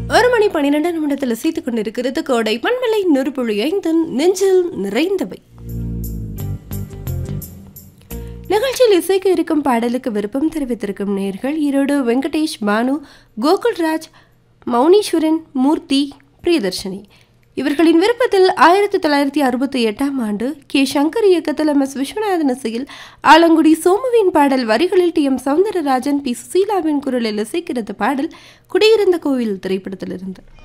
ஒரு மணி பன்னிரெண்டு நிமிடத்தில் இசைத்துக் கொண்டிருக்கிறது கோடை மண்மலை நெருப்புழி ஐந்து நெஞ்சில் நிறைந்தவை நிகழ்ச்சியில் இசைக்க இருக்கும் பாடலுக்கு விருப்பம் தெரிவித்திருக்கும் நேர்கள் ஈரோடு வெங்கடேஷ் பானு கோகுல்ராஜ் மௌனீஸ்வரன் மூர்த்தி பிரியதர்ஷினி இவர்களின் விருப்பத்தில் ஆயிரத்தி தொள்ளாயிரத்தி அறுபத்தி எட்டாம் ஆண்டு கே சங்கர் இயக்கத்தில் எம் எஸ் விஸ்வநாதன் இசையில் ஆலங்குடி சோமுவின் பாடல் வரிகளில் டி எம் சவுந்தரராஜன் பி சுசீலாவின் குரலில் இசைக்கிறது பாடல் குடியிருந்த கோவில் திரைப்படத்திலிருந்து